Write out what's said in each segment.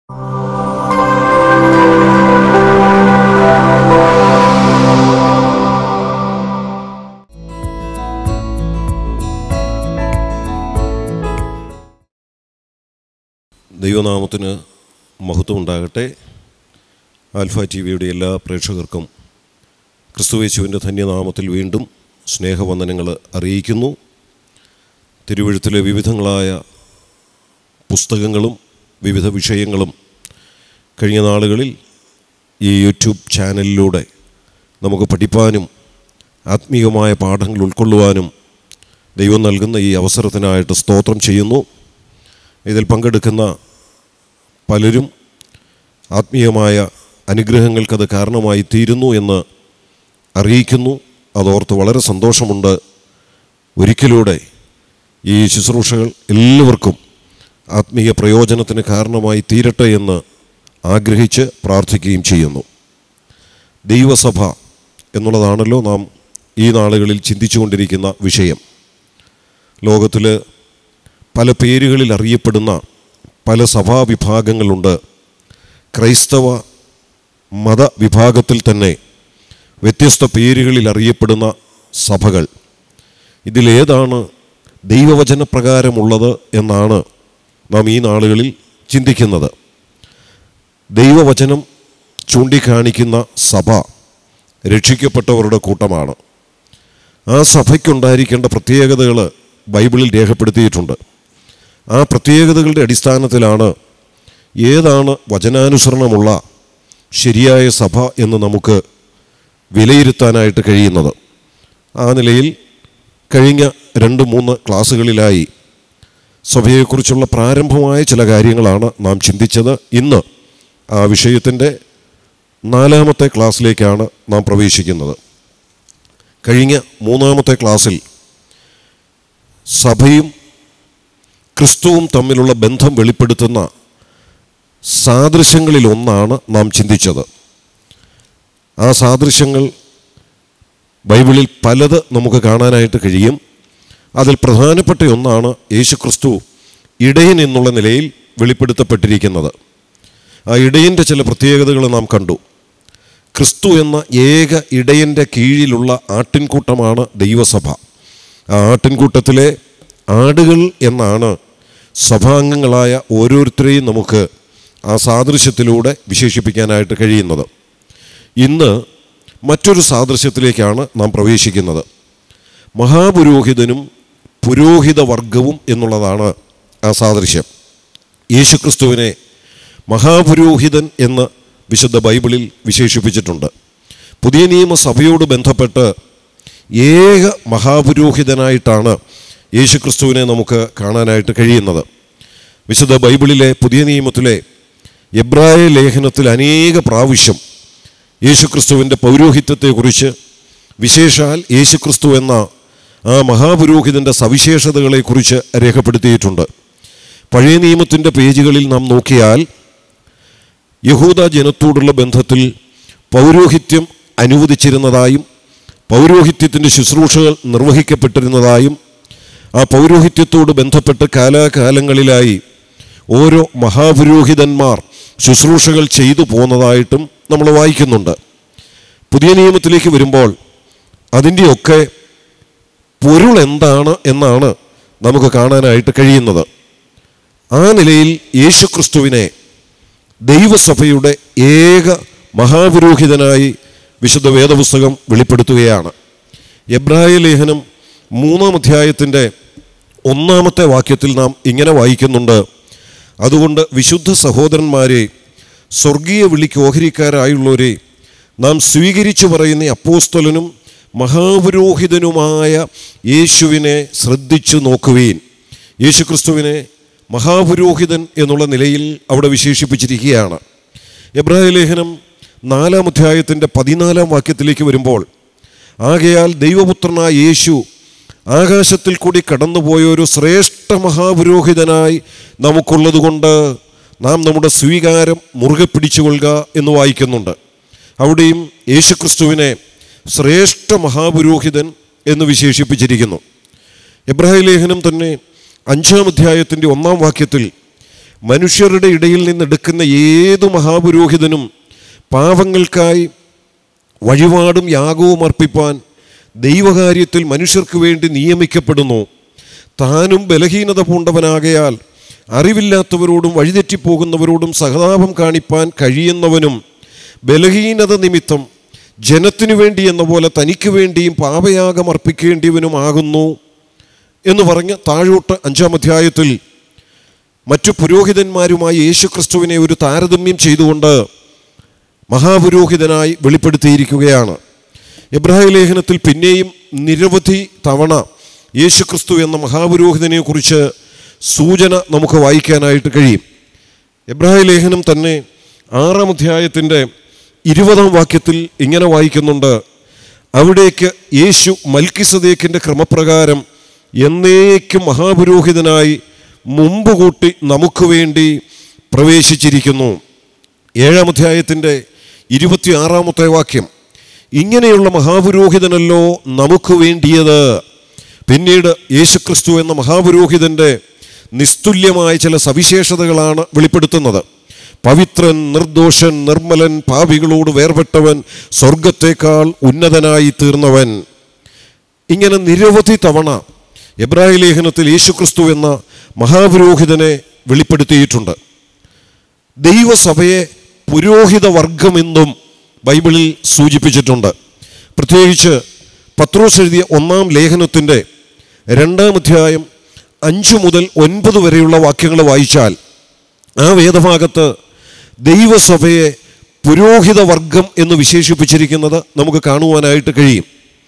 ദൈവനാമത്തിന് മഹത്വം ഉണ്ടാകട്ടെ ആൽഫ ടി വിയുടെ എല്ലാ പ്രേക്ഷകർക്കും ക്രിസ്തുവേശുവിൻ്റെ ധന്യനാമത്തിൽ വീണ്ടും സ്നേഹവന്ദനങ്ങൾ അറിയിക്കുന്നു തിരുവഴുത്തിലെ വിവിധങ്ങളായ പുസ്തകങ്ങളും വിവിധ വിഷയങ്ങളും കഴിഞ്ഞ നാളുകളിൽ ഈ യൂട്യൂബ് ചാനലിലൂടെ നമുക്ക് പഠിപ്പാനും ആത്മീയമായ പാഠങ്ങൾ ഉൾക്കൊള്ളുവാനും ദൈവം നൽകുന്ന ഈ അവസരത്തിനായിട്ട് സ്തോത്രം ചെയ്യുന്നു ഇതിൽ പങ്കെടുക്കുന്ന പലരും ആത്മീയമായ അനുഗ്രഹങ്ങൾക്കത് കാരണമായി തീരുന്നു എന്ന് അറിയിക്കുന്നു അതോർത്ത് വളരെ സന്തോഷമുണ്ട് ഒരിക്കലൂടെ ഈ ശുശ്രൂഷകൾ എല്ലാവർക്കും ആത്മീയ പ്രയോജനത്തിന് കാരണമായി തീരട്ടെ എന്ന് ആഗ്രഹിച്ച് പ്രാർത്ഥിക്കുകയും ചെയ്യുന്നു ദൈവസഭ എന്നുള്ളതാണല്ലോ നാം ഈ നാളുകളിൽ ചിന്തിച്ചുകൊണ്ടിരിക്കുന്ന വിഷയം ലോകത്തിൽ പല പേരുകളിൽ അറിയപ്പെടുന്ന പല സഭാവിഭാഗങ്ങളുണ്ട് ക്രൈസ്തവ മതവിഭാഗത്തിൽ തന്നെ വ്യത്യസ്ത പേരുകളിൽ അറിയപ്പെടുന്ന സഭകൾ ഇതിലേതാണ് ദൈവവചനപ്രകാരമുള്ളത് എന്നാണ് നാം ഈ നാളുകളിൽ ചിന്തിക്കുന്നത് ദൈവവചനം ചൂണ്ടിക്കാണിക്കുന്ന സഭ രക്ഷിക്കപ്പെട്ടവരുടെ കൂട്ടമാണ് ആ സഭയ്ക്കുണ്ടായിരിക്കേണ്ട പ്രത്യേകതകൾ ബൈബിളിൽ രേഖപ്പെടുത്തിയിട്ടുണ്ട് ആ പ്രത്യേകതകളുടെ അടിസ്ഥാനത്തിലാണ് ഏതാണ് വചനാനുസരണമുള്ള ശരിയായ സഭ എന്ന് നമുക്ക് വിലയിരുത്താനായിട്ട് കഴിയുന്നത് ആ നിലയിൽ കഴിഞ്ഞ രണ്ട് മൂന്ന് ക്ലാസ്സുകളിലായി സഭയെക്കുറിച്ചുള്ള പ്രാരംഭമായ ചില കാര്യങ്ങളാണ് നാം ചിന്തിച്ചത് ഇന്ന് ആ വിഷയത്തിൻ്റെ നാലാമത്തെ ക്ലാസ്സിലേക്കാണ് നാം പ്രവേശിക്കുന്നത് കഴിഞ്ഞ മൂന്നാമത്തെ ക്ലാസ്സിൽ സഭയും ക്രിസ്തുവും തമ്മിലുള്ള ബന്ധം വെളിപ്പെടുത്തുന്ന സാദൃശ്യങ്ങളിൽ ഒന്നാണ് നാം ചിന്തിച്ചത് ആ സാദൃശ്യങ്ങൾ ബൈബിളിൽ പലത് നമുക്ക് കാണാനായിട്ട് കഴിയും അതിൽ പ്രധാനപ്പെട്ട ഒന്നാണ് യേശു ക്രിസ്തു ഇടയൻ എന്നുള്ള നിലയിൽ വെളിപ്പെടുത്തപ്പെട്ടിരിക്കുന്നത് ആ ഇടയൻ്റെ ചില പ്രത്യേകതകൾ നാം കണ്ടു ക്രിസ്തു എന്ന ഏക ഇടയൻ്റെ കീഴിലുള്ള ആട്ടിൻകൂട്ടമാണ് ദൈവസഭ ആ ആട്ടിൻകൂട്ടത്തിലെ ആടുകൾ എന്നാണ് സഭാംഗങ്ങളായ ഓരോരുത്തരെയും നമുക്ക് ആ സാദൃശ്യത്തിലൂടെ വിശേഷിപ്പിക്കാനായിട്ട് കഴിയുന്നത് ഇന്ന് മറ്റൊരു സാദൃശ്യത്തിലേക്കാണ് നാം പ്രവേശിക്കുന്നത് മഹാപുരോഹിതനും പുരോഹിത വർഗവും എന്നുള്ളതാണ് ആ സാദൃശ്യം യേശുക്രിസ്തുവിനെ മഹാപുരോഹിതൻ എന്ന് വിശുദ്ധ ബൈബിളിൽ വിശേഷിപ്പിച്ചിട്ടുണ്ട് പുതിയ നിയമസഭയോട് ബന്ധപ്പെട്ട് ഏക മഹാപുരോഹിതനായിട്ടാണ് യേശുക്രിസ്തുവിനെ നമുക്ക് കാണാനായിട്ട് കഴിയുന്നത് വിശുദ്ധ ബൈബിളിലെ പുതിയ നിയമത്തിലെ എബ്രായ ലേഖനത്തിൽ അനേക പ്രാവശ്യം യേശുക്രിസ്തുവിൻ്റെ പൗരോഹിത്യത്തെക്കുറിച്ച് വിശേഷാൽ യേശുക്രിസ്തു എന്ന ആ മഹാപുരോഹിതൻ്റെ സവിശേഷതകളെക്കുറിച്ച് രേഖപ്പെടുത്തിയിട്ടുണ്ട് പഴയ നിയമത്തിൻ്റെ പേജുകളിൽ നാം നോക്കിയാൽ യഹൂദ ജനത്തോടുള്ള ബന്ധത്തിൽ പൗരോഹിത്യം അനുവദിച്ചിരുന്നതായും പൗരോഹിത്യത്തിൻ്റെ ശുശ്രൂഷകൾ നിർവഹിക്കപ്പെട്ടിരുന്നതായും ആ പൗരോഹിത്യത്തോട് ബന്ധപ്പെട്ട് കാലാകാലങ്ങളിലായി ഓരോ മഹാപുരോഹിതന്മാർ ശുശ്രൂഷകൾ ചെയ്തു പോന്നതായിട്ടും നമ്മൾ വായിക്കുന്നുണ്ട് പുതിയ നിയമത്തിലേക്ക് വരുമ്പോൾ അതിൻ്റെയൊക്കെ പൊരുൾ എന്താണ് എന്നാണ് നമുക്ക് കാണാനായിട്ട് കഴിയുന്നത് ആ നിലയിൽ യേശുക്രിസ്തുവിനെ ദൈവസഭയുടെ ഏക മഹാപുരോഹിതനായി വിശുദ്ധ വേദപുസ്തകം വെളിപ്പെടുത്തുകയാണ് എബ്രായ ലേഖനം മൂന്നാം അധ്യായത്തിൻ്റെ ഒന്നാമത്തെ വാക്യത്തിൽ നാം ഇങ്ങനെ വായിക്കുന്നുണ്ട് അതുകൊണ്ട് വിശുദ്ധ സഹോദരന്മാരെ സ്വർഗീയ വിളിക്ക് ഓഹരിക്കാരായുള്ളവരെ നാം സ്വീകരിച്ചു പറയുന്ന അപ്പോസ്തലനും മഹാപുരോഹിതനുമായ യേശുവിനെ ശ്രദ്ധിച്ചു നോക്കുവീൻ യേശുക്രിസ്തുവിനെ മഹാപുരോഹിതൻ എന്നുള്ള നിലയിൽ അവിടെ വിശേഷിപ്പിച്ചിരിക്കുകയാണ് എബ്രാഹിം ലേഖനം നാലാം അധ്യായത്തിൻ്റെ പതിനാലാം വാക്യത്തിലേക്ക് വരുമ്പോൾ ആകയാൽ ദൈവപുത്രനായ യേശു ആകാശത്തിൽ കൂടി കടന്നുപോയ ഒരു ശ്രേഷ്ഠ മഹാപുരോഹിതനായി നമുക്കുള്ളതുകൊണ്ട് നാം നമ്മുടെ സ്വീകാരം മുറുകെ പിടിച്ചുകൊള്ളുക എന്ന് വായിക്കുന്നുണ്ട് അവിടെയും യേശുക്രിസ്തുവിനെ ശ്രേഷ്ഠ മഹാപുരോഹിതൻ എന്ന് വിശേഷിപ്പിച്ചിരിക്കുന്നു എബ്രാഹിം ലേഖനം തന്നെ അഞ്ചാം അധ്യായത്തിൻ്റെ ഒന്നാം വാക്യത്തിൽ മനുഷ്യരുടെ ഇടയിൽ നിന്നെടുക്കുന്ന ഏതു മഹാപുരോഹിതനും പാവങ്ങൾക്കായി വഴിപാടും യാഗവും അർപ്പിപ്പാൻ ദൈവകാര്യത്തിൽ മനുഷ്യർക്ക് വേണ്ടി നിയമിക്കപ്പെടുന്നു താനും ബലഹീനത പൂണ്ടവനാകയാൽ അറിവില്ലാത്തവരോടും വഴിതെറ്റിപ്പോകുന്നവരോടും സഹതാപം കാണിപ്പാൻ കഴിയുന്നവനും ബലഹീനത നിമിത്തം ജനത്തിനു വേണ്ടി എന്ന പോലെ തനിക്ക് വേണ്ടിയും പാപയാഗം അർപ്പിക്കേണ്ടിയവനുമാകുന്നു എന്ന് പറഞ്ഞ് താഴോട്ട് അഞ്ചാം അധ്യായത്തിൽ മറ്റു പുരോഹിതന്മാരുമായി യേശുക്രിസ്തുവിനെ ഒരു താരതമ്യം ചെയ്തുകൊണ്ട് മഹാപുരോഹിതനായി വെളിപ്പെടുത്തിയിരിക്കുകയാണ് എബ്രാഹിം ലേഖനത്തിൽ പിന്നെയും നിരവധി തവണ യേശുക്രിസ്തു എന്ന മഹാപുരോഹിതനെ കുറിച്ച് സൂചന നമുക്ക് വായിക്കാനായിട്ട് കഴിയും എബ്രാഹിം ലേഖനം തന്നെ ആറാം അധ്യായത്തിൻ്റെ ഇരുപതാം വാക്യത്തിൽ ഇങ്ങനെ വായിക്കുന്നുണ്ട് അവിടേക്ക് യേശു മൽക്കിസദേക്കിൻ്റെ ക്രമപ്രകാരം എന്നേക്കും മഹാപുരോഹിതനായി മുമ്പ് കൂട്ടി നമുക്ക് വേണ്ടി പ്രവേശിച്ചിരിക്കുന്നു ഏഴാം അധ്യായത്തിൻ്റെ ഇരുപത്തിയാറാമത്തെ വാക്യം ഇങ്ങനെയുള്ള മഹാപുരോഹിതനല്ലോ നമുക്ക് വേണ്ടിയത് പിന്നീട് യേശുക്രിസ്തു എന്ന മഹാപുരോഹിതൻ്റെ നിസ്തുല്യമായ ചില സവിശേഷതകളാണ് വെളിപ്പെടുത്തുന്നത് പവിത്രൻ നിർദോഷൻ നിർമ്മലൻ പാപികളോട് വേർപെട്ടവൻ സ്വർഗത്തേക്കാൾ ഉന്നതനായി തീർന്നവൻ ഇങ്ങനെ നിരവധി തവണ എബ്രാഹിം ലേഖനത്തിൽ യേശുക്രിസ്തു എന്ന മഹാപുരോഹിതനെ വെളിപ്പെടുത്തിയിട്ടുണ്ട് ദൈവസഭയെ പുരോഹിത വർഗമെന്നും ബൈബിളിൽ സൂചിപ്പിച്ചിട്ടുണ്ട് പ്രത്യേകിച്ച് പത്രോസ് എഴുതിയ ഒന്നാം ലേഖനത്തിൻ്റെ രണ്ടാം അധ്യായം അഞ്ചു മുതൽ ഒൻപത് വരെയുള്ള വാക്യങ്ങൾ വായിച്ചാൽ ആ വേദഭാഗത്ത് ദൈവസഭയെ പുരോഹിത വർഗം എന്ന് വിശേഷിപ്പിച്ചിരിക്കുന്നത് നമുക്ക് കാണുവാനായിട്ട് കഴിയും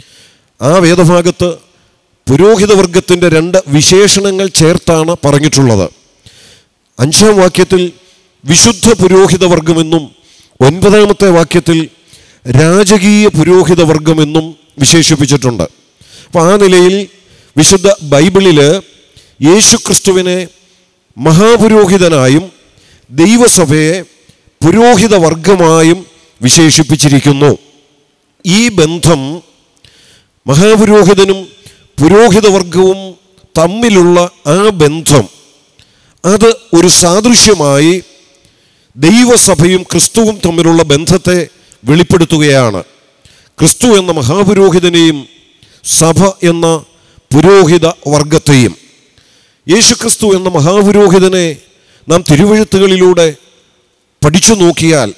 ആ വേദഭാഗത്ത് പുരോഹിത വർഗത്തിൻ്റെ രണ്ട് വിശേഷണങ്ങൾ ചേർത്താണ് പറഞ്ഞിട്ടുള്ളത് അഞ്ചാം വാക്യത്തിൽ വിശുദ്ധ പുരോഹിത വർഗമെന്നും ഒൻപതാമത്തെ വാക്യത്തിൽ രാജകീയ പുരോഹിത വർഗമെന്നും വിശേഷിപ്പിച്ചിട്ടുണ്ട് അപ്പോൾ ആ നിലയിൽ വിശുദ്ധ ബൈബിളിൽ യേശുക്രിസ്തുവിനെ മഹാപുരോഹിതനായും ദൈവസഭയെ പുരോഹിത വർഗമായും വിശേഷിപ്പിച്ചിരിക്കുന്നു ഈ ബന്ധം മഹാപുരോഹിതനും പുരോഹിത വർഗവും തമ്മിലുള്ള ആ ബന്ധം അത് ഒരു സാദൃശ്യമായി ദൈവസഭയും ക്രിസ്തുവും തമ്മിലുള്ള ബന്ധത്തെ വെളിപ്പെടുത്തുകയാണ് ക്രിസ്തു എന്ന മഹാപുരോഹിതനെയും സഭ എന്ന പുരോഹിത വർഗത്തെയും യേശുക്രിസ്തു എന്ന മഹാപുരോഹിതനെ നാം തിരുവഴുത്തുകളിലൂടെ പഠിച്ചു നോക്കിയാൽ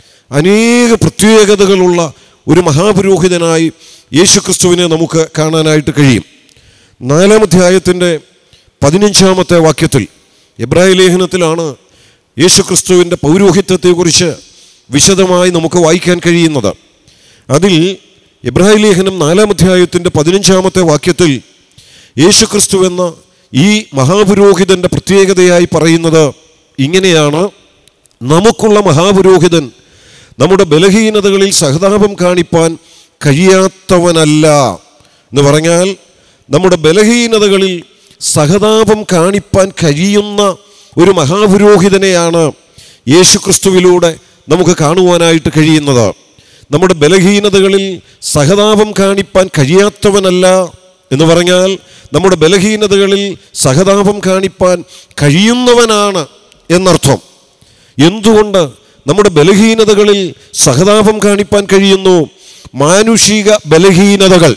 അനേക പ്രത്യേകതകളുള്ള ഒരു മഹാപുരോഹിതനായി യേശുക്രിസ്തുവിനെ നമുക്ക് കാണാനായിട്ട് കഴിയും നാലാം അധ്യായത്തിൻ്റെ പതിനഞ്ചാമത്തെ വാക്യത്തിൽ എബ്രാഹിം ലേഖനത്തിലാണ് യേശുക്രിസ്തുവിൻ്റെ പൗരോഹിത്യത്തെക്കുറിച്ച് വിശദമായി നമുക്ക് വായിക്കാൻ കഴിയുന്നത് അതിൽ എബ്രാഹിം ലേഖനം നാലാം അധ്യായത്തിൻ്റെ പതിനഞ്ചാമത്തെ വാക്യത്തിൽ യേശുക്രിസ്തു എന്ന ഈ മഹാപുരോഹിതൻ്റെ പ്രത്യേകതയായി പറയുന്നത് ഇങ്ങനെയാണ് നമുക്കുള്ള മഹാപുരോഹിതൻ നമ്മുടെ ബലഹീനതകളിൽ സഹതാപം കാണിപ്പാൻ കഴിയാത്തവനല്ല എന്ന് പറഞ്ഞാൽ നമ്മുടെ ബലഹീനതകളിൽ സഹതാപം കാണിപ്പാൻ കഴിയുന്ന ഒരു മഹാപുരോഹിതനെയാണ് യേശുക്രിസ്തുവിലൂടെ നമുക്ക് കാണുവാനായിട്ട് കഴിയുന്നത് നമ്മുടെ ബലഹീനതകളിൽ സഹതാപം കാണിപ്പാൻ കഴിയാത്തവനല്ല എന്ന് പറഞ്ഞാൽ നമ്മുടെ ബലഹീനതകളിൽ സഹതാപം കാണിപ്പാൻ കഴിയുന്നവനാണ് എന്നർത്ഥം എന്തുകൊണ്ട് നമ്മുടെ ബലഹീനതകളിൽ സഹതാപം കാണിപ്പാൻ കഴിയുന്നു മാനുഷിക ബലഹീനതകൾ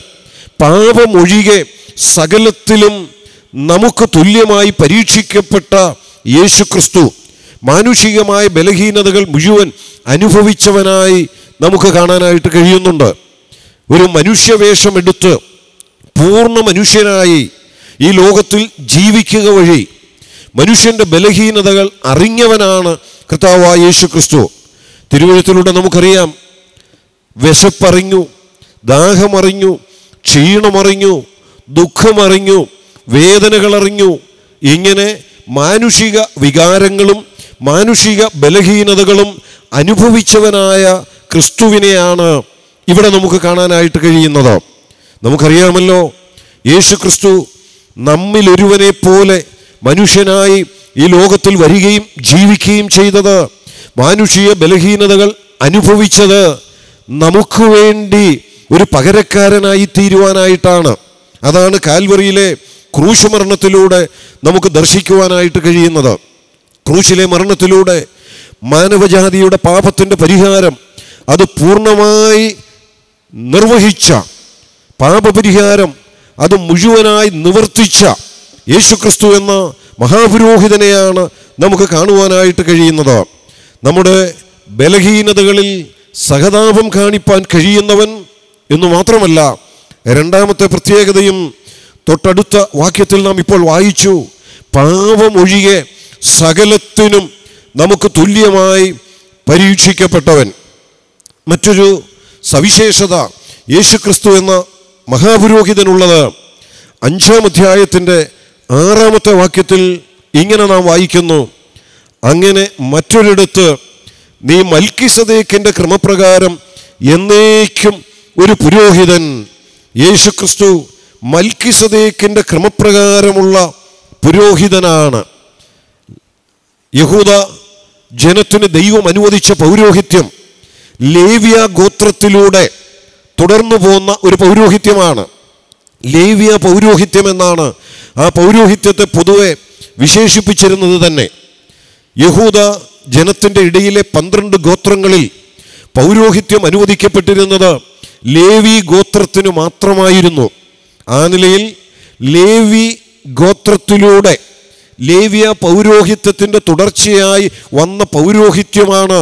പാപമൊഴികെ സകലത്തിലും നമുക്ക് തുല്യമായി പരീക്ഷിക്കപ്പെട്ട യേശുക്രിസ്തു മാനുഷികമായ ബലഹീനതകൾ മുഴുവൻ അനുഭവിച്ചവനായി നമുക്ക് കാണാനായിട്ട് കഴിയുന്നുണ്ട് ഒരു മനുഷ്യവേഷമെടുത്ത് പൂർണ്ണ മനുഷ്യനായി ഈ ലോകത്തിൽ ജീവിക്കുക വഴി മനുഷ്യൻ്റെ ബലഹീനതകൾ അറിഞ്ഞവനാണ് കർത്താവായ യേശു ക്രിസ്തു തിരുവഴുത്തിലൂടെ നമുക്കറിയാം വിശപ്പറിഞ്ഞു ദാഹമറിഞ്ഞു ക്ഷീണമറിഞ്ഞു ദുഃഖമറിഞ്ഞു വേദനകളറിഞ്ഞു ഇങ്ങനെ മാനുഷിക വികാരങ്ങളും മാനുഷിക ബലഹീനതകളും അനുഭവിച്ചവനായ ക്രിസ്തുവിനെയാണ് ഇവിടെ നമുക്ക് കാണാനായിട്ട് കഴിയുന്നത് നമുക്കറിയാമല്ലോ യേശു ക്രിസ്തു നമ്മിലൊരുവനെ പോലെ മനുഷ്യനായി ഈ ലോകത്തിൽ വരികയും ജീവിക്കുകയും ചെയ്തത് മാനുഷിക ബലഹീനതകൾ അനുഭവിച്ചത് നമുക്ക് വേണ്ടി ഒരു പകരക്കാരനായി തീരുവാനായിട്ടാണ് അതാണ് കാൽവറിയിലെ ക്രൂശുമരണത്തിലൂടെ നമുക്ക് ദർശിക്കുവാനായിട്ട് കഴിയുന്നത് ക്രൂശിലെ മരണത്തിലൂടെ മാനവജാതിയുടെ പാപത്തിൻ്റെ പരിഹാരം അത് പൂർണ്ണമായി നിർവഹിച്ച പാപപരിഹാരം അത് മുഴുവനായി നിവർത്തിച്ച യേശുക്രിസ്തു എന്ന മഹാപുരോഹിതനെയാണ് നമുക്ക് കാണുവാനായിട്ട് കഴിയുന്നത് നമ്മുടെ ബലഹീനതകളിൽ സഹതാപം കാണിപ്പാൻ കഴിയുന്നവൻ എന്ന് മാത്രമല്ല രണ്ടാമത്തെ പ്രത്യേകതയും തൊട്ടടുത്ത വാക്യത്തിൽ നാം ഇപ്പോൾ വായിച്ചു പാപമൊഴികെ സകലത്തിനും നമുക്ക് തുല്യമായി പരീക്ഷിക്കപ്പെട്ടവൻ മറ്റൊരു സവിശേഷത യേശുക്രിസ്തു എന്ന മഹാപുരോഹിതനുള്ളത് അഞ്ചാം അധ്യായത്തിൻ്റെ ആറാമത്തെ വാക്യത്തിൽ ഇങ്ങനെ നാം വായിക്കുന്നു അങ്ങനെ മറ്റൊരിടത്ത് നീ മൽക്കിസദേക്കിൻ്റെ ക്രമപ്രകാരം എന്നേക്കും ഒരു പുരോഹിതൻ യേശുക്രിസ്തു മൽക്കിസദേക്കിൻ്റെ ക്രമപ്രകാരമുള്ള പുരോഹിതനാണ് യഹൂദ ജനത്തിന് ദൈവം അനുവദിച്ച പൗരോഹിത്യം ലേവ്യ ഗോത്രത്തിലൂടെ തുടർന്നു പോകുന്ന ഒരു പൗരോഹിത്യമാണ് ലേവ്യ പൗരോഹിത്യം എന്നാണ് ആ പൗരോഹിത്യത്തെ പൊതുവെ വിശേഷിപ്പിച്ചിരുന്നത് തന്നെ യഹൂദ ജനത്തിൻ്റെ ഇടയിലെ പന്ത്രണ്ട് ഗോത്രങ്ങളിൽ പൗരോഹിത്യം അനുവദിക്കപ്പെട്ടിരുന്നത് ലേവി ഗോത്രത്തിന് മാത്രമായിരുന്നു ആ നിലയിൽ ലേവി ഗോത്രത്തിലൂടെ ലേവ്യ പൗരോഹിത്യത്തിൻ്റെ തുടർച്ചയായി വന്ന പൗരോഹിത്യമാണ്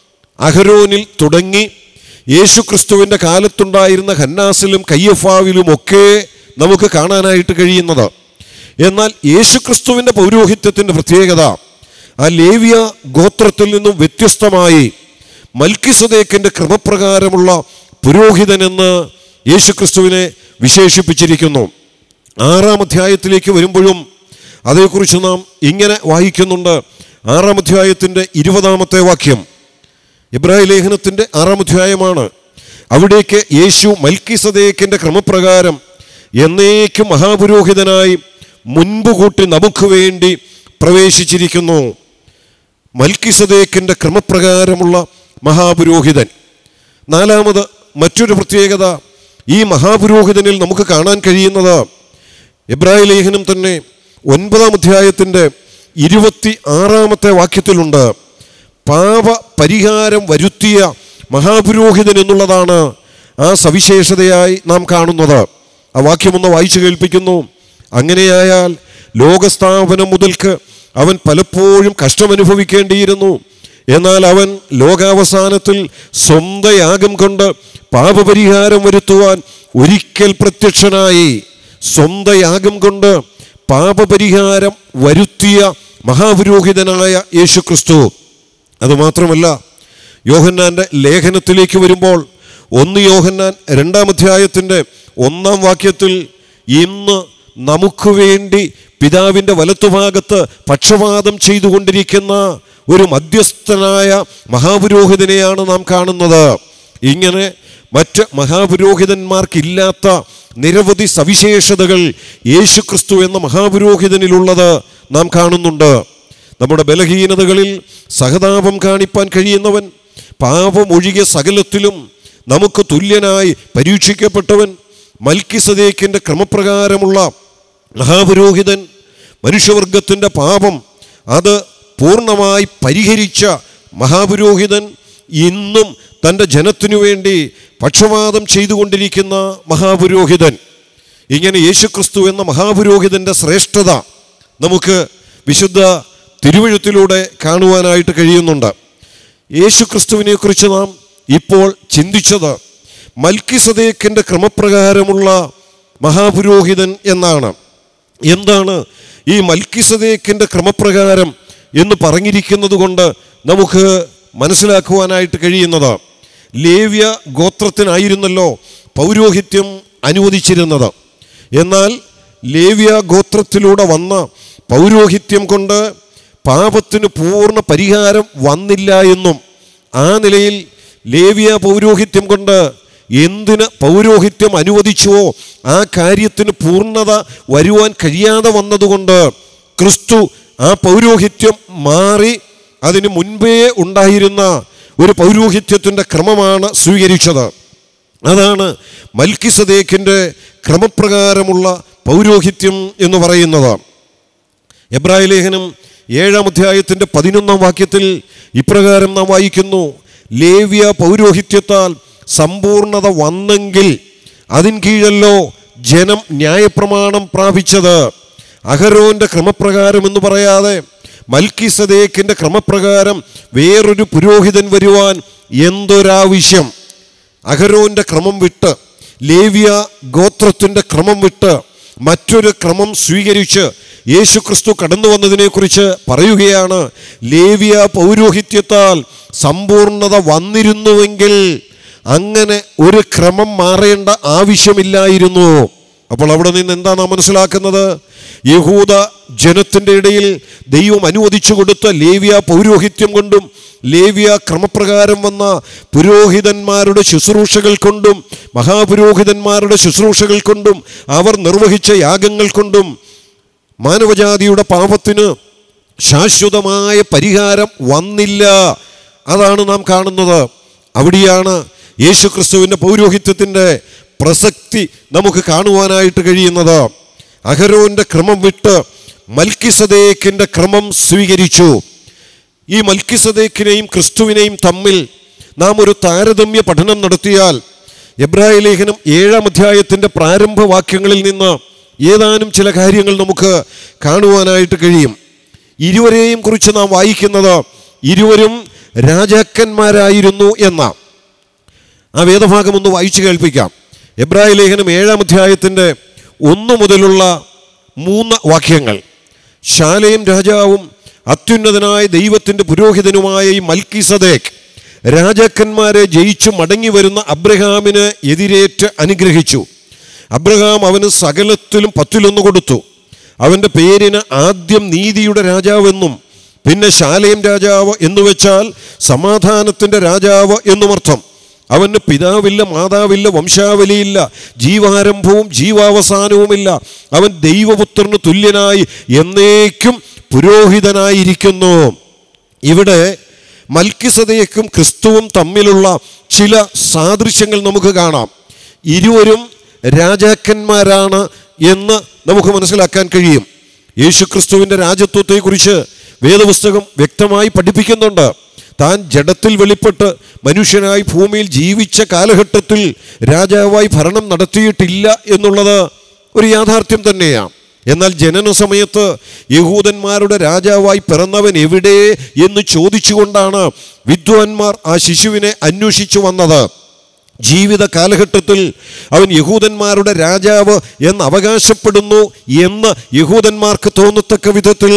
അഹരോനിൽ തുടങ്ങി യേശുക്രിസ്തുവിൻ്റെ കാലത്തുണ്ടായിരുന്ന ഹന്നാസിലും കയ്യഫാവിലും ഒക്കെ നമുക്ക് കാണാനായിട്ട് കഴിയുന്നത് എന്നാൽ യേശുക്രിസ്തുവിൻ്റെ പൗരോഹിത്യത്തിൻ്റെ പ്രത്യേകത ആ ലേവ്യ ഗോത്രത്തിൽ നിന്നും വ്യത്യസ്തമായി മൽക്കിസദേക്കിൻ്റെ ക്രമപ്രകാരമുള്ള പുരോഹിതനെന്ന് യേശുക്രിസ്തുവിനെ വിശേഷിപ്പിച്ചിരിക്കുന്നു ആറാം അധ്യായത്തിലേക്ക് വരുമ്പോഴും അതേക്കുറിച്ച് നാം ഇങ്ങനെ വായിക്കുന്നുണ്ട് ആറാം അധ്യായത്തിൻ്റെ ഇരുപതാമത്തെ വാക്യം ഇബ്രാഹിം ലേഖനത്തിൻ്റെ ആറാം അധ്യായമാണ് അവിടേക്ക് യേശു മൽക്കിസദേക്കിൻ്റെ ക്രമപ്രകാരം എന്നേക്കും മഹാപുരോഹിതനായി മുൻപ് കൂട്ടി നമുക്ക് വേണ്ടി പ്രവേശിച്ചിരിക്കുന്നു മൽക്കിസദേക്കിൻ്റെ ക്രമപ്രകാരമുള്ള മഹാപുരോഹിതൻ നാലാമത് മറ്റൊരു പ്രത്യേകത ഈ മഹാപുരോഹിതനിൽ നമുക്ക് കാണാൻ കഴിയുന്നത് ഇബ്രാഹിം ലേഖനം തന്നെ ഒൻപതാം അധ്യായത്തിൻ്റെ ഇരുപത്തി ആറാമത്തെ വാക്യത്തിലുണ്ട് പാപ പരിഹാരം വരുത്തിയ മഹാപുരോഹിതൻ എന്നുള്ളതാണ് ആ സവിശേഷതയായി നാം കാണുന്നത് ആ വാക്യമൊന്ന് വായിച്ചു കേൾപ്പിക്കുന്നു അങ്ങനെയായാൽ ലോകസ്ഥാപനം മുതൽക്ക് അവൻ പലപ്പോഴും കഷ്ടമനുഭവിക്കേണ്ടിയിരുന്നു എന്നാൽ അവൻ ലോകാവസാനത്തിൽ സ്വന്തം യാഗം കൊണ്ട് പാപപരിഹാരം വരുത്തുവാൻ ഒരിക്കൽ പ്രത്യക്ഷനായി സ്വന്തം യാഗം കൊണ്ട് പാപപരിഹാരം വരുത്തിയ മഹാപുരോഹിതനായ യേശുക്രിസ്തു അതുമാത്രമല്ല യോഹന്നാൻ്റെ ലേഖനത്തിലേക്ക് വരുമ്പോൾ ഒന്ന് യോഹന്നാൻ രണ്ടാം അധ്യായത്തിൻ്റെ ഒന്നാം വാക്യത്തിൽ ഇന്ന് നമുക്ക് വേണ്ടി പിതാവിൻ്റെ വലത്തുഭാഗത്ത് പക്ഷപാതം ചെയ്തുകൊണ്ടിരിക്കുന്ന ഒരു മധ്യസ്ഥനായ മഹാപുരോഹിതനെയാണ് നാം കാണുന്നത് ഇങ്ങനെ മറ്റ് മഹാപുരോഹിതന്മാർക്കില്ലാത്ത നിരവധി സവിശേഷതകൾ യേശുക്രിസ്തു എന്ന മഹാപുരോഹിതനിലുള്ളത് നാം കാണുന്നുണ്ട് നമ്മുടെ ബലഹീനതകളിൽ സഹതാപം കാണിപ്പാൻ കഴിയുന്നവൻ പാപമൊഴികെ സകലത്തിലും നമുക്ക് തുല്യനായി പരീക്ഷിക്കപ്പെട്ടവൻ മൽക്കിസദേക്കിൻ്റെ ക്രമപ്രകാരമുള്ള മഹാപുരോഹിതൻ മനുഷ്യവർഗത്തിൻ്റെ പാപം അത് പൂർണ്ണമായി പരിഹരിച്ച മഹാപുരോഹിതൻ ഇന്നും തൻ്റെ ജനത്തിനു വേണ്ടി പക്ഷപാതം ചെയ്തുകൊണ്ടിരിക്കുന്ന മഹാപുരോഹിതൻ ഇങ്ങനെ യേശുക്രിസ്തു എന്ന മഹാപുരോഹിതൻ്റെ ശ്രേഷ്ഠത നമുക്ക് വിശുദ്ധ തിരുവഴുത്തിലൂടെ കാണുവാനായിട്ട് കഴിയുന്നുണ്ട് യേശുക്രിസ്തുവിനെ കുറിച്ച് നാം ഇപ്പോൾ ചിന്തിച്ചത് മൽക്കിസദേക്കിൻ്റെ ക്രമപ്രകാരമുള്ള മഹാപുരോഹിതൻ എന്നാണ് എന്താണ് ഈ മൽക്കിസദേക്കിൻ്റെ ക്രമപ്രകാരം എന്ന് പറഞ്ഞിരിക്കുന്നത് കൊണ്ട് നമുക്ക് മനസ്സിലാക്കുവാനായിട്ട് കഴിയുന്നത് ലേവ്യ ഗോത്രത്തിനായിരുന്നല്ലോ പൗരോഹിത്യം അനുവദിച്ചിരുന്നത് എന്നാൽ ലേവ്യ ഗോത്രത്തിലൂടെ വന്ന പൗരോഹിത്യം കൊണ്ട് പാപത്തിന് പൂർണ്ണ പരിഹാരം വന്നില്ല എന്നും ആ നിലയിൽ ലേവ്യ പൗരോഹിത്യം കൊണ്ട് എന്തിന് പൗരോഹിത്യം അനുവദിച്ചുവോ ആ കാര്യത്തിന് പൂർണ്ണത വരുവാൻ കഴിയാതെ വന്നതുകൊണ്ട് ക്രിസ്തു ആ പൗരോഹിത്യം മാറി അതിന് മുൻപേ ഉണ്ടായിരുന്ന ഒരു പൗരോഹിത്യത്തിൻ്റെ ക്രമമാണ് സ്വീകരിച്ചത് അതാണ് മൽക്കിസദേക്കിൻ്റെ ക്രമപ്രകാരമുള്ള പൗരോഹിത്യം എന്ന് പറയുന്നത് എബ്രായ ലേഖനം ഏഴാം അധ്യായത്തിൻ്റെ പതിനൊന്നാം വാക്യത്തിൽ ഇപ്രകാരം നാം വായിക്കുന്നു ലേവ്യ പൗരോഹിത്യത്താൽ സമ്പൂർണത വന്നെങ്കിൽ അതിൻ കീഴല്ലോ ജനം ന്യായപ്രമാണം പ്രാപിച്ചത് അഹരോന്റെ ക്രമപ്രകാരം എന്ന് പറയാതെ മൽക്കിസദേക്കിന്റെ ക്രമപ്രകാരം വേറൊരു പുരോഹിതൻ വരുവാൻ എന്തൊരാവശ്യം അഹരോന്റെ ക്രമം വിട്ട് ലേവ്യ ഗോത്രത്തിന്റെ ക്രമം വിട്ട് മറ്റൊരു ക്രമം സ്വീകരിച്ച് യേശുക്രിസ്തു കടന്നു വന്നതിനെക്കുറിച്ച് പറയുകയാണ് ലേവ്യ പൗരോഹിത്യത്താൽ സമ്പൂർണത വന്നിരുന്നുവെങ്കിൽ അങ്ങനെ ഒരു ക്രമം മാറേണ്ട ആവശ്യമില്ലായിരുന്നു അപ്പോൾ അവിടെ നിന്ന് എന്താ നാം മനസ്സിലാക്കുന്നത് യഹൂദ ജനത്തിൻ്റെ ഇടയിൽ ദൈവം അനുവദിച്ചു കൊടുത്ത ലേവ്യ പൗരോഹിത്യം കൊണ്ടും ലേവ്യ ക്രമപ്രകാരം വന്ന പുരോഹിതന്മാരുടെ ശുശ്രൂഷകൾ കൊണ്ടും മഹാപുരോഹിതന്മാരുടെ ശുശ്രൂഷകൾ കൊണ്ടും അവർ നിർവഹിച്ച യാഗങ്ങൾ കൊണ്ടും മാനവജാതിയുടെ പാപത്തിന് ശാശ്വതമായ പരിഹാരം വന്നില്ല അതാണ് നാം കാണുന്നത് അവിടെയാണ് യേശുക്രിസ്തുവിൻ്റെ പൗരോഹിത്യത്തിൻ്റെ പ്രസക്തി നമുക്ക് കാണുവാനായിട്ട് കഴിയുന്നത് അഹരോന്റെ ക്രമം വിട്ട് മൽക്കിസദേക്കിൻ്റെ ക്രമം സ്വീകരിച്ചു ഈ മൽക്കിസദേക്കിനെയും ക്രിസ്തുവിനെയും തമ്മിൽ നാം ഒരു താരതമ്യ പഠനം നടത്തിയാൽ എബ്രായ ലേഖനം ഏഴാം അധ്യായത്തിൻ്റെ പ്രാരംഭ വാക്യങ്ങളിൽ നിന്ന് ഏതാനും ചില കാര്യങ്ങൾ നമുക്ക് കാണുവാനായിട്ട് കഴിയും ഇരുവരെയും കുറിച്ച് നാം വായിക്കുന്നത് ഇരുവരും രാജാക്കന്മാരായിരുന്നു എന്ന ആ വേദഭാഗം ഒന്ന് വായിച്ചു കേൾപ്പിക്കാം എബ്രായ ലേഖനം ഏഴാം അധ്യായത്തിൻ്റെ ഒന്ന് മുതലുള്ള മൂന്ന് വാക്യങ്ങൾ ശാലയും രാജാവും അത്യുന്നതനായ ദൈവത്തിൻ്റെ പുരോഹിതനുമായ ഈ മൽക്കിസദേക്ക് രാജാക്കന്മാരെ ജയിച്ചു മടങ്ങി വരുന്ന അബ്രഹാമിന് എതിരേറ്റ് അനുഗ്രഹിച്ചു അബ്രഹാം അവന് സകലത്തിലും പത്തിലൊന്ന് കൊടുത്തു അവൻ്റെ പേരിന് ആദ്യം നീതിയുടെ രാജാവെന്നും പിന്നെ ശാലയം രാജാവ് എന്ന് വെച്ചാൽ സമാധാനത്തിൻ്റെ രാജാവ് എന്നുമർത്ഥം അവന് പിതാവില്ല മാതാവില്ല വംശാവലിയില്ല ജീവാരംഭവും ജീവാവസാനവുമില്ല അവൻ ദൈവപുത്രന് തുല്യനായി എന്നേക്കും പുരോഹിതനായിരിക്കുന്നു ഇവിടെ മൽക്കിസതയ്ക്കും ക്രിസ്തുവും തമ്മിലുള്ള ചില സാദൃശ്യങ്ങൾ നമുക്ക് കാണാം ഇരുവരും രാജാക്കന്മാരാണ് എന്ന് നമുക്ക് മനസ്സിലാക്കാൻ കഴിയും യേശുക്രിസ്തുവിൻ്റെ രാജ്യത്വത്തെക്കുറിച്ച് വേദപുസ്തകം വ്യക്തമായി പഠിപ്പിക്കുന്നുണ്ട് താൻ ജഡത്തിൽ വെളിപ്പെട്ട് മനുഷ്യനായി ഭൂമിയിൽ ജീവിച്ച കാലഘട്ടത്തിൽ രാജാവായി ഭരണം നടത്തിയിട്ടില്ല എന്നുള്ളത് ഒരു യാഥാർത്ഥ്യം തന്നെയാണ് എന്നാൽ ജനന സമയത്ത് യഹൂദന്മാരുടെ രാജാവായി പിറന്നവൻ എവിടെ എന്ന് ചോദിച്ചുകൊണ്ടാണ് വിദ്വാൻമാർ ആ ശിശുവിനെ അന്വേഷിച്ചു വന്നത് ജീവിത കാലഘട്ടത്തിൽ അവൻ യഹൂദന്മാരുടെ രാജാവ് എന്ന് അവകാശപ്പെടുന്നു എന്ന് യഹൂദന്മാർക്ക് തോന്നത്തക്ക വിധത്തിൽ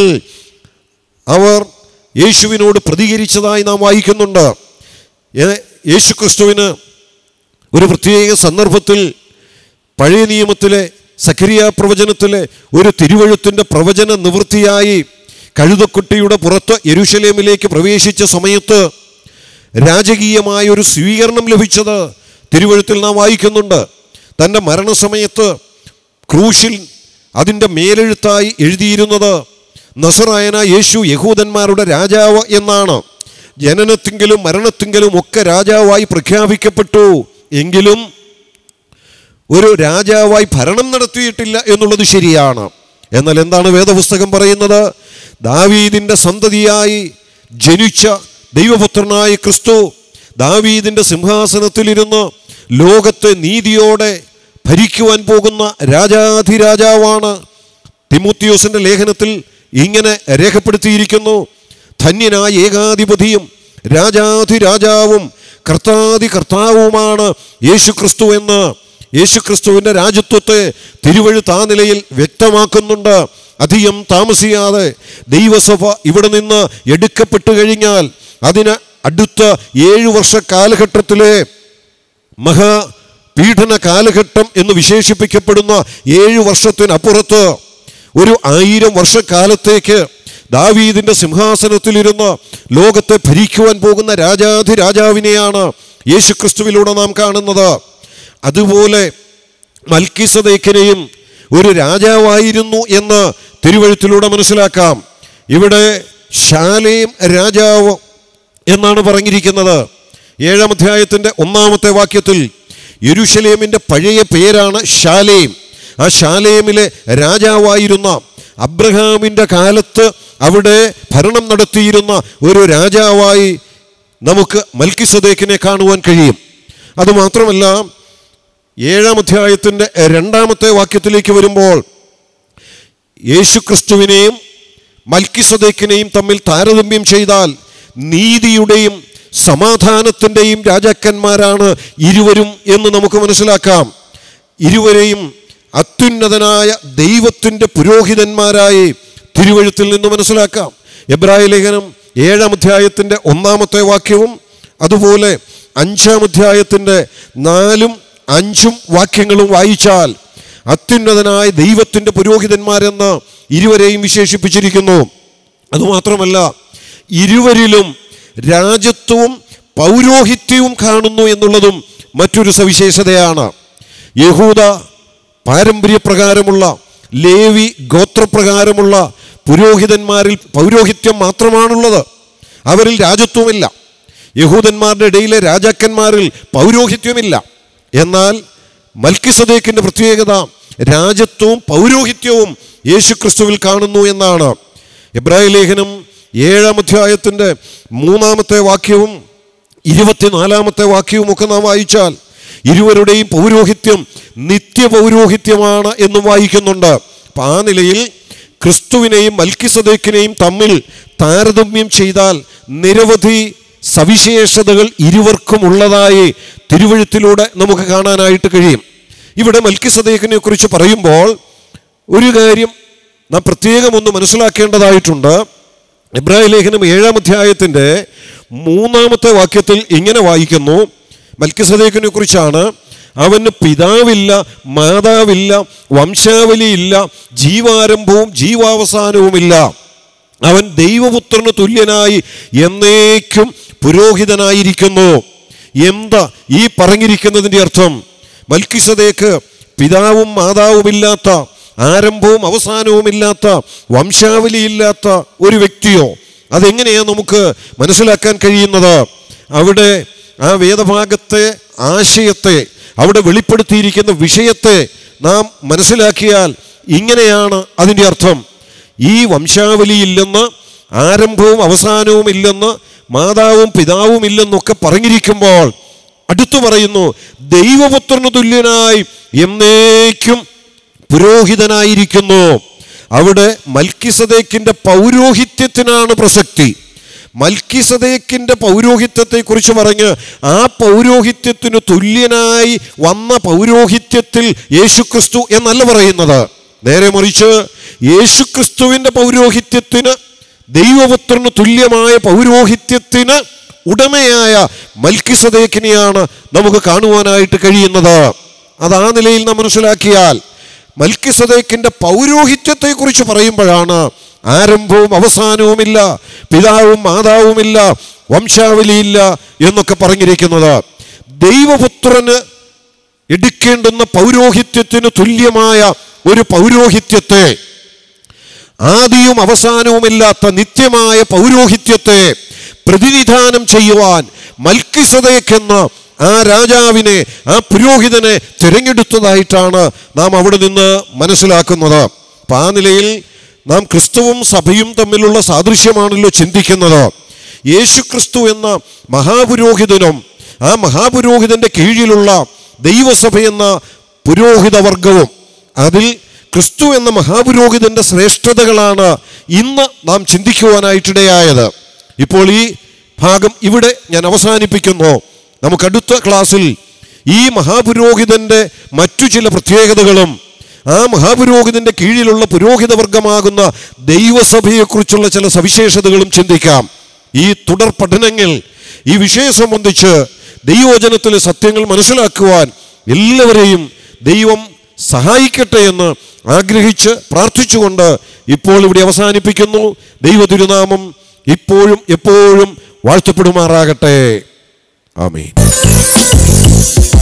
അവർ യേശുവിനോട് പ്രതികരിച്ചതായി നാം വായിക്കുന്നുണ്ട് ഏ- യേശുക്രിസ്തുവിന് ഒരു പ്രത്യേക സന്ദർഭത്തിൽ പഴയ നിയമത്തിലെ സഖരിയ പ്രവചനത്തിലെ ഒരു തിരുവഴുത്തിൻ്റെ പ്രവചന നിവൃത്തിയായി കഴുതക്കുട്ടിയുടെ പുറത്ത് യെരുശലേമിലേക്ക് പ്രവേശിച്ച സമയത്ത് രാജകീയമായ ഒരു സ്വീകരണം ലഭിച്ചത് തിരുവഴുത്തിൽ നാം വായിക്കുന്നുണ്ട് തൻ്റെ മരണസമയത്ത് ക്രൂശിൽ അതിൻ്റെ മേലെഴുത്തായി എഴുതിയിരുന്നത് നസറായന യേശു യഹൂദന്മാരുടെ രാജാവ് എന്നാണ് ജനനത്തിങ്കിലും മരണത്തിങ്കിലും ഒക്കെ രാജാവായി പ്രഖ്യാപിക്കപ്പെട്ടു എങ്കിലും ഒരു രാജാവായി ഭരണം നടത്തിയിട്ടില്ല എന്നുള്ളത് ശരിയാണ് എന്നാൽ എന്താണ് വേദപുസ്തകം പറയുന്നത് ദാവീദിൻ്റെ സന്തതിയായി ജനിച്ച ദൈവപുത്രനായ ക്രിസ്തു ദാവീദിൻ്റെ സിംഹാസനത്തിലിരുന്ന് ലോകത്തെ നീതിയോടെ ഭരിക്കുവാൻ പോകുന്ന രാജാധിരാജാവാണ് തിമുത്തിയോസിന്റെ ലേഖനത്തിൽ ഇങ്ങനെ രേഖപ്പെടുത്തിയിരിക്കുന്നു ധന്യനായ ഏകാധിപതിയും രാജാധിരാജാവും കർത്താതി കർത്താവുമാണ് യേശുക്രിസ്തു എന്ന് യേശുക്രിസ്തുവിൻ്റെ രാജ്യത്വത്തെ തിരുവഴുത്ത് ആ നിലയിൽ വ്യക്തമാക്കുന്നുണ്ട് അധികം താമസിയാതെ ദൈവസഭ ഇവിടെ നിന്ന് എടുക്കപ്പെട്ടു കഴിഞ്ഞാൽ അതിന് അടുത്ത ഏഴു വർഷ കാലഘട്ടത്തിലെ മഹാ പീഡന കാലഘട്ടം എന്ന് വിശേഷിപ്പിക്കപ്പെടുന്ന ഏഴു വർഷത്തിനപ്പുറത്ത് ഒരു ആയിരം വർഷക്കാലത്തേക്ക് ദാവീദിന്റെ സിംഹാസനത്തിലിരുന്ന് ലോകത്തെ ഭരിക്കുവാൻ പോകുന്ന രാജാധി രാജാവിനെയാണ് യേശുക്രിസ്തുവിലൂടെ നാം കാണുന്നത് അതുപോലെ മൽക്കിസദേക്കിനെയും ഒരു രാജാവായിരുന്നു എന്ന് തിരുവഴുത്തിലൂടെ മനസ്സിലാക്കാം ഇവിടെ ശാലേം രാജാവ് എന്നാണ് പറഞ്ഞിരിക്കുന്നത് ഏഴാം അധ്യായത്തിൻ്റെ ഒന്നാമത്തെ വാക്യത്തിൽ യെരുഷലേമിൻ്റെ പഴയ പേരാണ് ശാലേം ആ ശാലേമിലെ രാജാവായിരുന്ന അബ്രഹാമിൻ്റെ കാലത്ത് അവിടെ ഭരണം നടത്തിയിരുന്ന ഒരു രാജാവായി നമുക്ക് മൽക്കിസദേക്കിനെ കാണുവാൻ കഴിയും അതുമാത്രമല്ല ഏഴാം അധ്യായത്തിൻ്റെ രണ്ടാമത്തെ വാക്യത്തിലേക്ക് വരുമ്പോൾ യേശുക്രിസ്തുവിനെയും മൽക്കിസദേക്കിനെയും തമ്മിൽ താരതമ്യം ചെയ്താൽ നീതിയുടെയും സമാധാനത്തിൻ്റെയും രാജാക്കന്മാരാണ് ഇരുവരും എന്ന് നമുക്ക് മനസ്സിലാക്കാം ഇരുവരെയും അത്യുന്നതനായ ദൈവത്തിൻ്റെ പുരോഹിതന്മാരായി തിരുവഴുത്തിൽ നിന്ന് മനസ്സിലാക്കാം എബ്രായ ലേഖനം ഏഴാം അധ്യായത്തിൻ്റെ ഒന്നാമത്തെ വാക്യവും അതുപോലെ അഞ്ചാം അധ്യായത്തിൻ്റെ നാലും അഞ്ചും വാക്യങ്ങളും വായിച്ചാൽ അത്യുന്നതനായ ദൈവത്തിൻ്റെ പുരോഹിതന്മാരെന്ന് ഇരുവരെയും വിശേഷിപ്പിച്ചിരിക്കുന്നു അതുമാത്രമല്ല ഇരുവരിലും രാജ്യത്വവും പൗരോഹിത്യവും കാണുന്നു എന്നുള്ളതും മറ്റൊരു സവിശേഷതയാണ് യഹൂദ പാരമ്പര്യപ്രകാരമുള്ള ലേവി ഗോത്രപ്രകാരമുള്ള പുരോഹിതന്മാരിൽ പൗരോഹിത്യം മാത്രമാണുള്ളത് അവരിൽ രാജ്യത്വമില്ല യഹൂദന്മാരുടെ ഇടയിലെ രാജാക്കന്മാരിൽ പൗരോഹിത്യമില്ല എന്നാൽ മൽക്കിസദേക്കിന്റെ പ്രത്യേകത രാജ്യത്വവും പൗരോഹിത്യവും യേശുക്രിസ്തുവിൽ കാണുന്നു എന്നാണ് എബ്രായ ലേഖനം ഏഴാം അധ്യായത്തിൻ്റെ മൂന്നാമത്തെ വാക്യവും ഇരുപത്തിനാലാമത്തെ വാക്യവും ഒക്കെ നാം വായിച്ചാൽ ഇരുവരുടെയും പൗരോഹിത്യം നിത്യപൗരോഹിത്യമാണ് എന്നും വായിക്കുന്നുണ്ട് അപ്പം ആ നിലയിൽ ക്രിസ്തുവിനെയും മൽക്കിസദേക്കിനെയും തമ്മിൽ താരതമ്യം ചെയ്താൽ നിരവധി സവിശേഷതകൾ ഇരുവർക്കും ഉള്ളതായി തിരുവഴുത്തിലൂടെ നമുക്ക് കാണാനായിട്ട് കഴിയും ഇവിടെ മൽക്കിസദേക്കിനെ കുറിച്ച് പറയുമ്പോൾ ഒരു കാര്യം നാം പ്രത്യേകം ഒന്ന് മനസ്സിലാക്കേണ്ടതായിട്ടുണ്ട് എബ്രാഹിം ലേഖനം ഏഴാം അധ്യായത്തിൻ്റെ മൂന്നാമത്തെ വാക്യത്തിൽ ഇങ്ങനെ വായിക്കുന്നു മൽക്കിസദേക്കിനെ കുറിച്ചാണ് അവന് പിതാവില്ല മാതാവില്ല വംശാവലിയില്ല ജീവാരംഭവും ജീവാവസാനവുമില്ല അവൻ ദൈവപുത്രന് തുല്യനായി എന്നേക്കും പുരോഹിതനായിരിക്കുന്നു എന്താ ഈ പറഞ്ഞിരിക്കുന്നതിൻ്റെ അർത്ഥം മൽക്കിസദേക്ക് പിതാവും മാതാവുമില്ലാത്ത ആരംഭവും അവസാനവുമില്ലാത്ത വംശാവലിയില്ലാത്ത ഒരു വ്യക്തിയോ അതെങ്ങനെയാണ് നമുക്ക് മനസ്സിലാക്കാൻ കഴിയുന്നത് അവിടെ ആ വേദഭാഗത്തെ ആശയത്തെ അവിടെ വെളിപ്പെടുത്തിയിരിക്കുന്ന വിഷയത്തെ നാം മനസ്സിലാക്കിയാൽ ഇങ്ങനെയാണ് അതിൻ്റെ അർത്ഥം ഈ വംശാവലിയില്ലെന്ന് ആരംഭവും അവസാനവും ഇല്ലെന്ന് മാതാവും പിതാവും ഇല്ലെന്നൊക്കെ പറഞ്ഞിരിക്കുമ്പോൾ അടുത്തു പറയുന്നു ദൈവപുത്രന് തുല്യനായി എന്നേക്കും പുരോഹിതനായിരിക്കുന്നു അവിടെ മൽക്കിസദേക്കിന്റെ പൗരോഹിത്യത്തിനാണ് പ്രസക്തി മൽക്കിസദേക്കിന്റെ പൗരോഹിത്യത്തെക്കുറിച്ച് പറഞ്ഞ് ആ പൗരോഹിത്യത്തിന് തുല്യനായി വന്ന പൗരോഹിത്യത്തിൽ യേശുക്രിസ്തു എന്നല്ല പറയുന്നത് നേരെ മറിച്ച് യേശുക്രിസ്തുവിന്റെ പൗരോഹിത്യത്തിന് ദൈവപുത്രന് തുല്യമായ പൗരോഹിത്യത്തിന് ഉടമയായ മൽക്കിസദേക്കിനെയാണ് നമുക്ക് കാണുവാനായിട്ട് കഴിയുന്നത് അത് ആ നിലയിൽ നാം മനസ്സിലാക്കിയാൽ മൽക്കിസദേക്കിന്റെ പൗരോഹിത്യത്തെക്കുറിച്ച് പറയുമ്പോഴാണ് ആരംഭവും അവസാനവുമില്ല പിതാവും മാതാവുമില്ല വംശാവലിയില്ല എന്നൊക്കെ പറഞ്ഞിരിക്കുന്നത് ദൈവപുത്രന് എടുക്കേണ്ടുന്ന പൗരോഹിത്യത്തിന് തുല്യമായ ഒരു പൗരോഹിത്യത്തെ ആദിയും അവസാനവുമില്ലാത്ത നിത്യമായ പൗരോഹിത്യത്തെ പ്രതിനിധാനം ചെയ്യുവാൻ മൽക്കിസതയ്ക്കെന്ന ആ രാജാവിനെ ആ പുരോഹിതനെ തിരഞ്ഞെടുത്തതായിട്ടാണ് നാം അവിടെ നിന്ന് മനസ്സിലാക്കുന്നത് അപ്പം ആ നിലയിൽ നാം ക്രിസ്തുവും സഭയും തമ്മിലുള്ള സാദൃശ്യമാണല്ലോ ചിന്തിക്കുന്നത് യേശു ക്രിസ്തു എന്ന മഹാപുരോഹിതനും ആ മഹാപുരോഹിതന്റെ കീഴിലുള്ള ദൈവസഭ എന്ന പുരോഹിതവർഗവും അതിൽ ക്രിസ്തു എന്ന മഹാപുരോഹിതന്റെ ശ്രേഷ്ഠതകളാണ് ഇന്ന് നാം ചിന്തിക്കുവാനായിട്ടിടയായത് ഇപ്പോൾ ഈ ഭാഗം ഇവിടെ ഞാൻ അവസാനിപ്പിക്കുന്നു നമുക്ക് അടുത്ത ക്ലാസ്സിൽ ഈ മഹാപുരോഹിതന്റെ മറ്റു ചില പ്രത്യേകതകളും ആ മഹാപുരോഹിതന്റെ കീഴിലുള്ള പുരോഹിതവർഗമാകുന്ന ദൈവസഭയെക്കുറിച്ചുള്ള ചില സവിശേഷതകളും ചിന്തിക്കാം ഈ തുടർ പഠനങ്ങൾ ഈ വിഷയം സംബന്ധിച്ച് ദൈവവചനത്തിലെ സത്യങ്ങൾ മനസ്സിലാക്കുവാൻ എല്ലാവരെയും ദൈവം സഹായിക്കട്ടെ എന്ന് ആഗ്രഹിച്ച് പ്രാർത്ഥിച്ചുകൊണ്ട് ഇപ്പോൾ ഇവിടെ അവസാനിപ്പിക്കുന്നു ദൈവ തിരുനാമം ഇപ്പോഴും എപ്പോഴും വാഴ്ത്തപ്പെടുമാറാകട്ടെ ആമീൻ